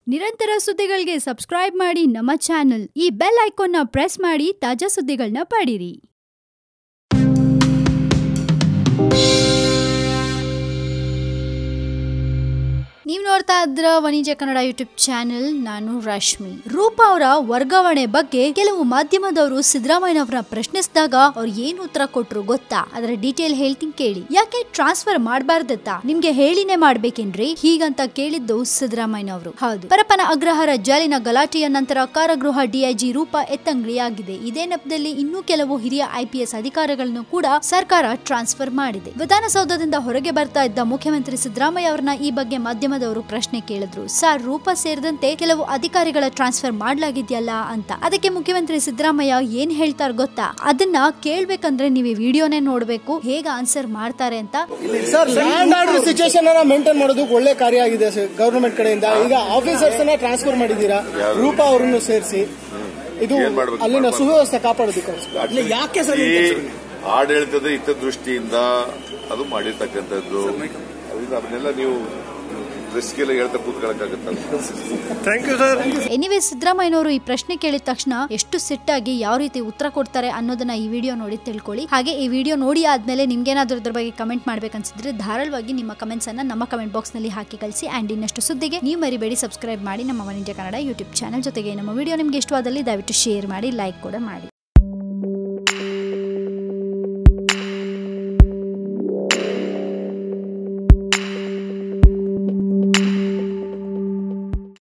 ನಿರಂತರ ಸುದ್ದಿಗಳಿಗೆ ಸಬ್ಸ್ಕ್ರೈಬ್ ಮಾಡಿ ನಮ್ಮ ಚಾನೆಲ್ ಈ ಬೆಲ್ ಐಕಾನ್ನ ಪ್ರೆಸ್ ಮಾಡಿ ತಾಜಾ ಸುದ್ದಿಗಳನ್ನ ಪಡೀರಿ ನೀವು ನೋಡ್ತಾ ಇದ್ರ ವಾಣಿಜ್ಯ ಕನ್ನಡ ಯೂಟ್ಯೂಬ್ ಚಾನೆಲ್ ನಾನು ರಶ್ಮಿ ರೂಪಾ ಅವರ ವರ್ಗಾವಣೆ ಬಗ್ಗೆ ಕೆಲವು ಮಾಧ್ಯಮದವರು ಸಿದ್ದರಾಮಯ್ಯನವರ ಪ್ರಶ್ನಿಸಿದಾಗ ಅವ್ರು ಏನು ಉತ್ತರ ಕೊಟ್ರು ಗೊತ್ತಾ ಅದರ ಡೀಟೇಲ್ ಹೇಳ್ತೀನಿ ಕೇಳಿ ಯಾಕೆ ಟ್ರಾನ್ಸ್ಫರ್ ಮಾಡಬಾರ್ದತ್ತ ನಿಮ್ಗೆ ಹೇಳಿನೇ ಮಾಡ್ಬೇಕೇನ್ರಿ ಹೀಗಂತ ಕೇಳಿದ್ದು ಸಿದ್ದರಾಮಯ್ಯನವರು ಹೌದು ಪರಪನ ಅಗ್ರಹಾರ ಜಾಲಿನ ಗಲಾಟೆಯ ನಂತರ ಕಾರಾಗೃಹ ಡಿಐಜಿ ರೂಪಾ ಎತ್ತಂಗಡಿಯಾಗಿದೆ ಇದೇ ನೆಪದಲ್ಲಿ ಇನ್ನೂ ಕೆಲವು ಹಿರಿಯ ಐಪಿಎಸ್ ಅಧಿಕಾರಿಗಳನ್ನು ಕೂಡ ಸರ್ಕಾರ ಟ್ರಾನ್ಸ್ಫರ್ ಮಾಡಿದೆ ವಿಧಾನಸೌಧದಿಂದ ಹೊರಗೆ ಬರ್ತಾ ಇದ್ದ ಮುಖ್ಯಮಂತ್ರಿ ಸಿದ್ದರಾಮಯ್ಯ ಅವರನ್ನ ಈ ಬಗ್ಗೆ ಮಾಧ್ಯಮದವರು ಪ್ರಶ್ನೆ ಕೇಳಿದ್ರು ಸರ್ ರೂಪ ಸೇರಿದಂತೆ ಕೆಲವು ಅಧಿಕಾರಿಗಳ ಟ್ರಾನ್ಸ್ಫರ್ ಮಾಡ್ಲಾಗಿದ್ಯಲ್ಲ ಅಂತ ಅದಕ್ಕೆ ಮುಖ್ಯಮಂತ್ರಿ ಸಿದ್ದರಾಮಯ್ಯ ಏನ್ ಹೇಳ್ತಾರ ಗೊತ್ತಾ ಅದನ್ನ ಕೇಳ್ಬೇಕಂದ್ರೆ ನೀವು ಈ ವಿಡಿಯೋನೇ ನೋಡ್ಬೇಕು ಹೇಗೆ ಆನ್ಸರ್ ಮಾಡ್ತಾರೆ ಅಂತ ಸರ್ ಲ್ಯಾಂಡ್ ಆರ್ಡರ್ ಸಿಚುಯೇಷನ್ ಅನ್ನ ಮೇಂಟೈನ್ ಮಾಡೋದಕ್ಕೆ ಒಳ್ಳೆ ಕಾರ್ಯ ಆಗಿದೆ ಸರ್ ಗವರ್ನಮೆಂಟ್ ಕಡೆಯಿಂದ ಈಗ ಆಫೀಸರ್ಸ್ ಅನ್ನ ಟ್ರಾನ್ಸ್ಫರ್ ಮಾಡಿದ್ದೀರಾ ರೂಪಾ ಅವರನ್ನು ಸೇರಿಸಿ ಇದು ಏನ್ ಮಾಡ್ಬೇಕು? ಅಲ್ಲಿನ ಸುವ್ಯವಸ್ಥೆ ಕಾಪಾಡೋದಕ್ಕೋಸ್ಕರ ಯಾಕೆ ಸರ್ ಈ ಆಡಳಿತದ ಹಿತದೃಷ್ಟಿಯಿಂದ ಅದು ಮಾಡಿರ್ತಕ್ಕಂಥದ್ದು ಅದರಿಂದ ಅದನ್ನೆಲ್ಲ ನೀವು ರಿಸ್ಕೆಲ್ಲ ಹೇಳ್ತಾ ಕೂತ್ಕೊಳ್ಳಕ್ಕಾಗತ್ತಲ್ಲ ಥ್ಯಾಂಕ್ ಯು ಸರ್ ಎನಿವೇ ಸಿದ್ದರಾಮಯ್ಯನವರು ಈ ಪ್ರಶ್ನೆ ಕೇಳಿದ ತಕ್ಷಣ ಎಷ್ಟು ಸಿಟ್ಟಾಗಿ ಯಾವ ರೀತಿ ಉತ್ತರ ಕೊಡ್ತಾರೆ ಅನ್ನೋದನ್ನ ಈ ವಿಡಿಯೋ ನೋಡಿ ತಿಳ್ಕೊಳ್ಳಿ ಹಾಗೆ ಈ ವಿಡಿಯೋ ನೋಡಿ ಆದ್ಮೇಲೆ ನಿಮ್ಗೇನಾದ್ರೂ ಇದ್ರ ಬಗ್ಗೆ ಕಮೆಂಟ್ ಮಾಡ್ಬೇಕನ್ಸಿದ್ರೆ ಧಾರಾಳವಾಗಿ ನಿಮ್ಮ ಕಮೆಂಟ್ಸ್ ಅನ್ನ ನಮ್ಮ ಕಮೆಂಟ್ ಬಾಕ್ಸ್ ನಲ್ಲಿ ಹಾಕಿ ಕಳಿಸಿ ಅಂಡ್ ಇನ್ನಷ್ಟು ಸುದ್ದಿಗೆ ನೀವು ಮರಿಬೇಡಿ ಸಬ್ಸ್ಕ್ರೈಬ್ ಮಾಡಿ ನಮ್ಮ ವಾಣಿಜ್ಯ ಕನ್ನಡ ಯೂಟ್ಯೂಬ್ ಚಾನಲ್ ಜೊತೆಗೆ ನಮ್ಮ ವಿಡಿಯೋ ನಿಮ್ಗೆ ಇಷ್ಟವಾದಲ್ಲಿ ದಯವಿಟ್ಟು ಶೇರ್ ಮಾಡಿ ಲೈಕ್ ಕೂಡ ಮಾಡಿ